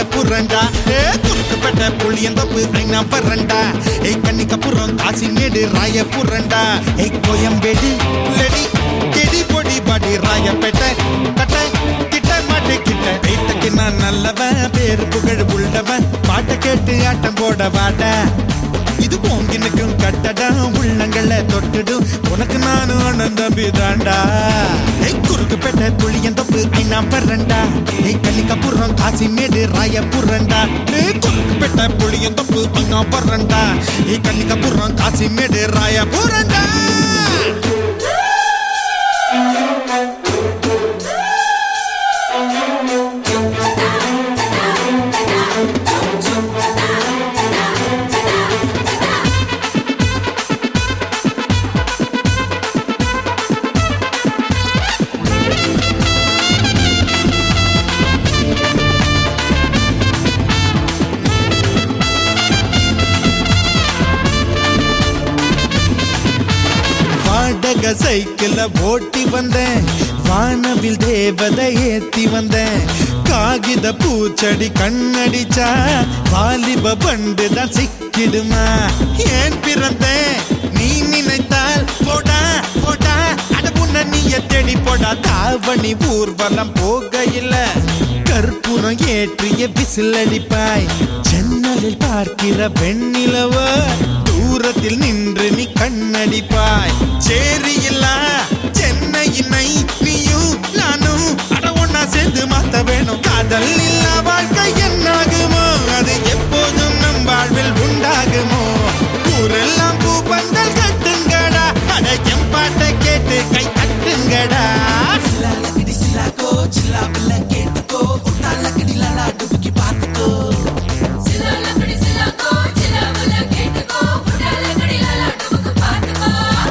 ராயபுரண்டா ஏ குறுக்குப்பட்ட புளியந்தப்பு ஐநா பரண்டா ஏய் கன்னிக்கப்புறம் காசிமேடு ராயபுரண்டா ஏய் கோயம்பேடு லெடி கெடி பொடி பாடி ராயப்பேட்டை கட்ட கிட்ட மாட்டு கிட்ட வீட்டுக்கு நான் நல்லவன் பேரு புகழ் உள்ளவன் பாட்டை கேட்டு ஆட்டம் போட வாட இது போங்கினுக்கும் கட்டடா உள்ளங்களை தொட்டுடும் உனக்கு நானும் அண்ணன் தம்பி தாண்டா ஏய் குறுக்கு பெட்ட புளியன் தப்பு ஐநா பரண்டா ஏய் கன்னிக்கப்புறம் காசிமேடு ராயபுரண்டா ஏய் குறுக்கு பெட்ட புளியன் தப்பு ஐநா பரண்டா ஏய் கன்னிக்கப்புறம் காசிமேடு ராயபுரண்டா வாடக சைக்கிள ஓட்டி வந்தேன் வானவில் தேவதை ஏத்தி வந்தேன் காகித பூச்செடி கண்ணடிச்சா வாலிப பண்டு தான் சிக்கிடுமா ஏன் பிறந்தேன் நீ நினைத்தால் போடா போடா அட உன்ன நீய தேடி போடா தாவணி ஊர்வலம் போகையில கற்பூரம் ஏற்றிய விசில் அடிப்பாய் ஜன்னலில் பார்க்கிற வெண்ணிலவ தூரத்தில் நின்று நீ கண்ணடிப்பாய் சேரியில்லா சென்னையினை நீயும் நானும் அட ஒன்னா சேர்ந்து மாத்த வேணும் காதல் இல்லா வாழ்க்கை என்னாகுமோ அது எப்போதும் நம் வாழ்வில் உண்டாகுமோ ஊரெல்லாம் பூ பந்தல் கட்டுங்கடா அட என் பாட்டை கேட்டு கை தட்டுங்கடா சிலாலக்கடி சிலாக்கோ சிலாவல கேட்டுக்கோ புடாலக்கடி லாலா டுமுக்கு பாத்துக்கோ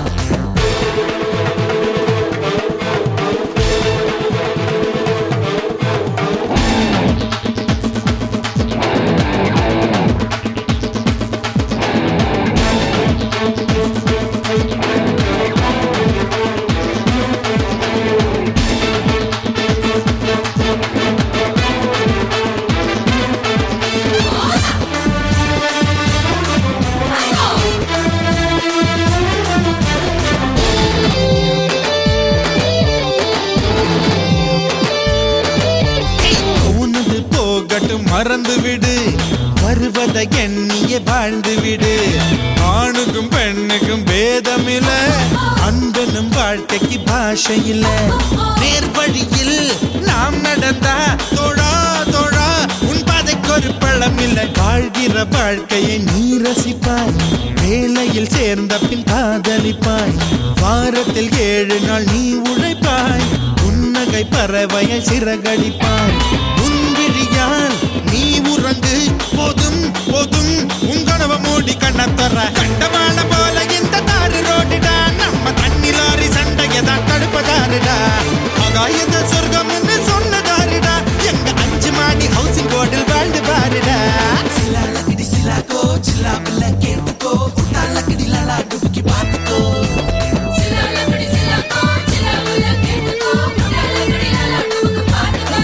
போனது போகட்டும் மறந்து விடு வருவதை எண்ணிய வாழ்ந்து விடு ஆணுக்கும் பெண்ணுக்கும் பேதமில்ல அன்பனும் வாழ்க்கைக்கு பாஷை இல்ல நேர் வழியில் நாம் நடந்தா தோழா தோழா உன் பாதைக்கு ஒரு பழம் இல்ல வாழ்கிற வாழ்க்கையை நீ ரசிப்பாய் வேலையில் சேர்ந்த பின் காதலிப்பாய் வாரத்தில் ஏழு நாள் நீ உழைப்பாய் புன்னகை பறவையை சிறகடிப்பாய் உன் விழியால் நீ உறங்கு போதும் போதும் உன் கனவை மூடி கண்ணத்தர கண்டவாள போல இந்த தாறு ரோடுடா நம்ம தண்ணி லாரி சண்டையை தான் தடுப்பதாருடா ஆகாயத சொர்க்கம்னு சொன்னதாருடா எங்க அஞ்சு மாடி ஹவுசிங் போர்டில் வாழ்ந்து பாருடா சிலாலக்கடி சிலாக்கோ சிலாவல கேட்டுக்கோ புடாலக்கடி லாலா டுமுக்கு பாத்துக்கோ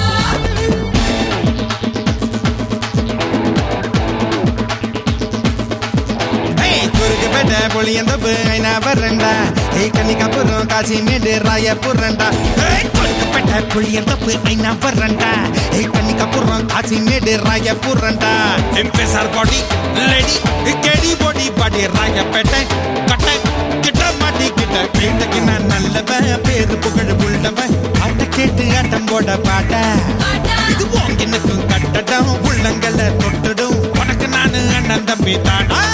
ஏய் குறுக்கு பெட்ட புளியந்தப்பு ஐநா வரண்டா ஏய் கன்னிக்காப்புறம் காசிமேடு ராயபுரண்டா ஏய் குறுக்கு பெட்ட புளியந்தப்பு ஐநா வரண்டா ஏய் கன்னிக்காப்புறம் காசிமேடு ராயபுரண்டா எம்பேசார் பாடி லேடி கெடி பாடி பாடி ராயப்பேட்டை கட்டை கிட்ட மாட்டி கிட்ட வீட்டுக்கு நான் நல்லவன் பேரு புகழ் உள்ளவன் ஆட்ட கேட்டு ஆட்டம் போட பாட்ட இது வாங்கினுக்கும் கட்டடம் உள்ளங்களை தொட்டுடும் உனக்கு நானு அண்ணன் தம்பி தாடா